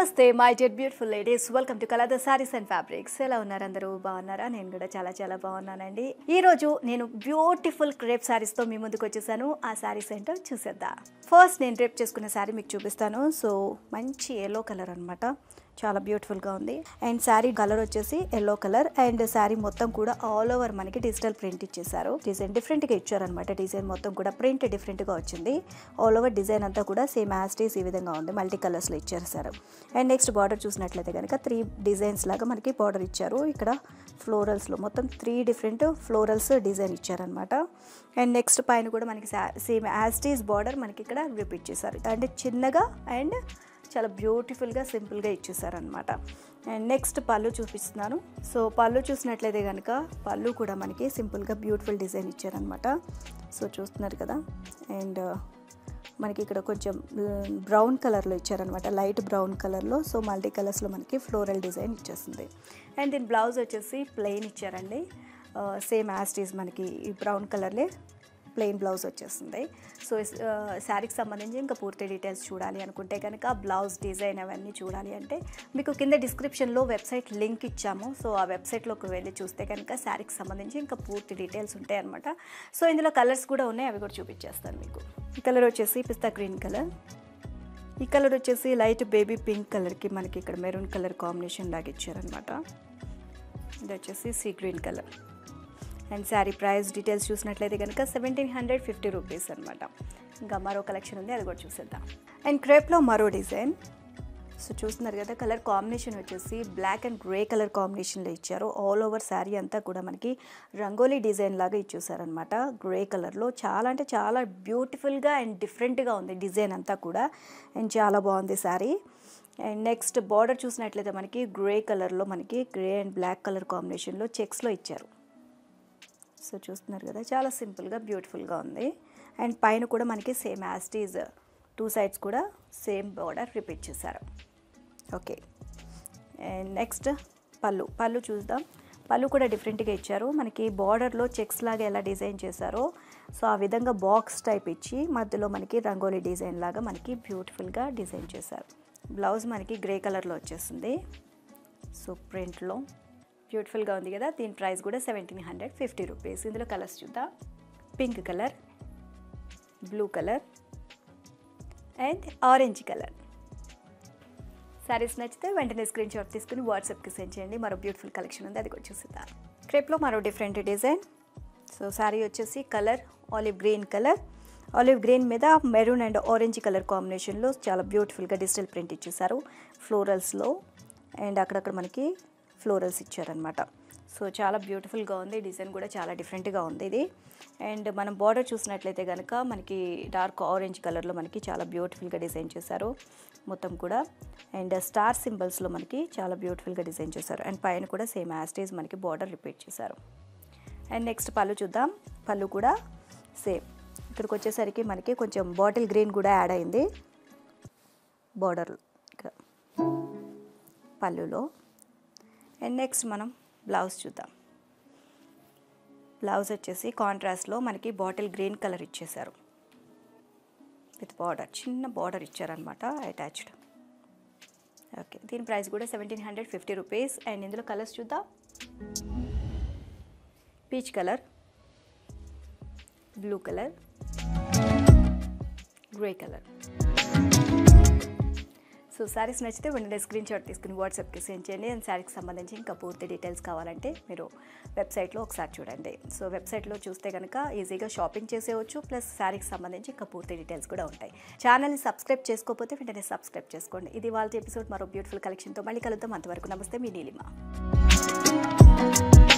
నమస్తే my dear beautiful ladies welcome to colour the saris and fabrics ఎలా ఉన్నారు అందరూ బాగున్నారా నేను కూడా చాలా చాలా బాగున్నానండి ఈ రోజు నేను బ్యూటిఫుల్ క్రేప్ శారీస్తో మీ ముందుకు వచ్చేసాను ఆ శారీస్ ఏంటో చూసేద్దాం ఫస్ట్ నేను డ్రేప్ చేసుకున్న శారీ మీకు చూపిస్తాను సో మంచి ఎల్లో కలర్ అనమాట చాలా బ్యూటిఫుల్గా ఉంది అండ్ శారీ కలర్ వచ్చేసి ఎల్లో కలర్ అండ్ శారీ మొత్తం కూడా ఆల్ ఓవర్ మనకి డిజిటల్ ప్రింట్ ఇచ్చేసారు డిజైన్ డిఫరెంట్గా ఇచ్చారనమాట డిజైన్ మొత్తం కూడా ప్రింట్ డిఫరెంట్గా వచ్చింది ఆల్ ఓవర్ డిజైన్ అంతా కూడా సేమ్ యాస్టీస్ ఈ విధంగా ఉంది మల్టీ కలర్స్లో ఇచ్చేసారు అండ్ నెక్స్ట్ బార్డర్ చూసినట్లయితే కనుక త్రీ డిజైన్స్ లాగా మనకి బార్డర్ ఇచ్చారు ఇక్కడ ఫ్లోరల్స్లో మొత్తం త్రీ డిఫరెంట్ ఫ్లోరల్స్ డిజైన్ ఇచ్చారనమాట అండ్ నెక్స్ట్ పైన కూడా మనకి సేమ్ యాస్టీస్ బార్డర్ మనకి ఇక్కడ రిపీట్ చేశారు అంటే చిన్నగా అండ్ చాలా బ్యూటిఫుల్గా సింపుల్గా ఇచ్చేసారనమాట అండ్ నెక్స్ట్ పళ్ళు చూపిస్తున్నాను సో పళ్ళు చూసినట్లయితే కనుక పళ్ళు కూడా మనకి సింపుల్గా బ్యూటిఫుల్ డిజైన్ ఇచ్చారనమాట సో చూస్తున్నారు కదా అండ్ మనకి ఇక్కడ కొంచెం బ్రౌన్ కలర్లో ఇచ్చారనమాట లైట్ బ్రౌన్ కలర్లో సో మల్టీ కలర్స్లో మనకి ఫ్లోరల్ డిజైన్ ఇచ్చేస్తుంది అండ్ దీని బ్లౌజ్ వచ్చేసి ప్లెయిన్ ఇచ్చారండి సేమ్ యాస్టీస్ మనకి ఈ బ్రౌన్ కలర్లే ప్లెయిన్ బ్లౌజ్ వచ్చేస్తుంది సో శారీకి సంబంధించి ఇంకా పూర్తి డీటెయిల్స్ చూడాలి అనుకుంటే కనుక బ్లౌజ్ డిజైన్ అవన్నీ చూడాలి అంటే మీకు కింద డిస్క్రిప్షన్లో వెబ్సైట్ లింక్ ఇచ్చాము సో ఆ వెబ్సైట్లోకి వెళ్ళి చూస్తే కనుక శారీకి సంబంధించి ఇంకా పూర్తి డీటెయిల్స్ ఉంటాయి అనమాట సో ఇందులో కలర్స్ కూడా ఉన్నాయి అవి కూడా చూపించేస్తాను మీకు ఈ కలర్ వచ్చేసి పిస్తా గ్రీన్ కలర్ ఈ కలర్ వచ్చేసి లైట్ బేబీ పింక్ కలర్కి మనకి ఇక్కడ మెరూన్ కలర్ కాంబినేషన్ లాగా ఇచ్చారనమాట ఇది వచ్చేసి sea green colour and sari price details చూసినట్లయితే కనుక సెవెంటీన్ హండ్రెడ్ ఫిఫ్టీ రూపీస్ అనమాట ఇంకా మరో కలెక్షన్ ఉంది అది కూడా చూసేద్దాం అండ్ క్రేప్లో మరో డిజైన్ సో చూస్తున్నారు కదా కలర్ కాంబినేషన్ వచ్చేసి బ్లాక్ అండ్ గ్రే కలర్ కాంబినేషన్లో ఇచ్చారు ఆల్ ఓవర్ శారీ అంతా కూడా మనకి రంగోలీ డిజైన్ లాగా ఇచ్చేసారనమాట గ్రే కలర్లో చాలా అంటే చాలా బ్యూటిఫుల్గా అండ్ డిఫరెంట్గా ఉంది డిజైన్ అంతా కూడా అండ్ చాలా బాగుంది శారీ అండ్ నెక్స్ట్ బార్డర్ చూసినట్లయితే మనకి గ్రే కలర్లో మనకి గ్రే అండ్ బ్లాక్ కలర్ కాంబినేషన్లో చెక్స్లో ఇచ్చారు సో చూస్తున్నారు కదా చాలా సింపుల్గా బ్యూటిఫుల్గా ఉంది అండ్ పైన కూడా మనకి సేమ్ యాస్టీజ్ టూ సైడ్స్ కూడా సేమ్ బార్డర్ రిపీట్ చేశారు okay and next pallu pallu చూద్దాం పళ్ళు కూడా డిఫరెంట్గా ఇచ్చారు మనకి బార్డర్లో చెక్స్ లాగా ఎలా డిజైన్ చేశారో సో ఆ విధంగా బాక్స్ టైప్ ఇచ్చి మధ్యలో మనకి రంగోలీ డిజైన్ లాగా మనకి బ్యూటిఫుల్గా డిజైన్ చేశారు బ్లౌజ్ మనకి గ్రే కలర్లో వచ్చేస్తుంది సో ప్రింట్లో బ్యూటిఫుల్గా ఉంది కదా దీని ప్రైస్ కూడా సెవెంటీన్ హండ్రెడ్ ఫిఫ్టీ రూపీస్ ఇందులో కలర్స్ చూద్దాం pink colour blue colour and orange colour saris నచ్చితే వెంటనే స్క్రీన్ షాట్ తీసుకుని వాట్సాప్కి సెండ్ చేయండి మరో బ్యూటిఫుల్ కలెక్షన్ ఉంది అది కూడా చూసిద్దాం క్రేప్లో మరో డిఫరెంట్ డిజైన్ సో శారీ వచ్చేసి colour olive green colour olive green మీద మెరూన్ అండ్ ఆరెంజ్ కలర్ కాంబినేషన్లో చాలా బ్యూటిఫుల్గా డిజిటల్ ప్రింట్ ఇచ్చేసారు ఫ్లోరల్స్లో అండ్ అక్కడక్కడ మనకి ఫ్లోరల్స్ ఇచ్చారనమాట సో చాలా బ్యూటిఫుల్గా ఉంది డిజైన్ కూడా చాలా డిఫరెంట్గా ఉంది ఇది అండ్ మనం బార్డర్ చూసినట్లయితే కనుక మనకి డార్క్ ఆరెంజ్ కలర్లో మనకి చాలా బ్యూటిఫుల్గా డిజైన్ చేశారు మొత్తం కూడా అండ్ స్టార్ సింబల్స్లో మనకి చాలా బ్యూటిఫుల్గా డిజైన్ చేశారు అండ్ పైన కూడా సేమ్ యాస్టేజ్ మనకి బార్డర్ రిపీట్ చేశారు అండ్ నెక్స్ట్ పళ్ళు చూద్దాం పళ్ళు కూడా సేమ్ ఇక్కడికి వచ్చేసరికి మనకి కొంచెం బాటిల్ గ్రీన్ కూడా యాడ్ అయింది బార్డర్ పళ్ళులో అండ్ నెక్స్ట్ మనం బ్లౌజ్ చూద్దాం బ్లౌజ్ వచ్చేసి కాంట్రాస్ట్లో మనకి బాటిల్ గ్రీన్ కలర్ ఇచ్చేసారు విత్ బార్డర్ చిన్న బార్డర్ ఇచ్చారనమాట అటాచ్డ్ ఓకే దీని ప్రైస్ కూడా seventeen hundred fifty rupees and ఇందులో కలర్స్ చూద్దాం peach colour blue colour grey colour so saris నచ్చితే వెంటనే స్క్రీన్ షాట్ తీసుకుని వాట్సాప్కి సెండ్ చేయండి అండ్ శారీకి సంబంధించి ఇంకా పూర్తి డీటెయిల్స్ కావాలంటే మీరు వెబ్సైట్లో ఒకసారి చూడండి సో వెబ్సైట్లో చూస్తే కనుక ఈజీగా షాపింగ్ చేసేవచ్చు ప్లస్ శారీకి సంబంధించి ఇంకా పూర్తి డీటెయిల్స్ కూడా ఉంటాయి ఛానల్ని సబ్స్క్రైబ్ చేసుకోకపోతే వెంటనే సబ్స్క్రైబ్ చేసుకోండి ఇది వాళ్ళ ఎపిసోడ్ మరో బ్యూటిఫుల్ కలెక్షన్తో మళ్ళీ కలుద్దాం అంతవరకు నమస్తే మీ నీలిమ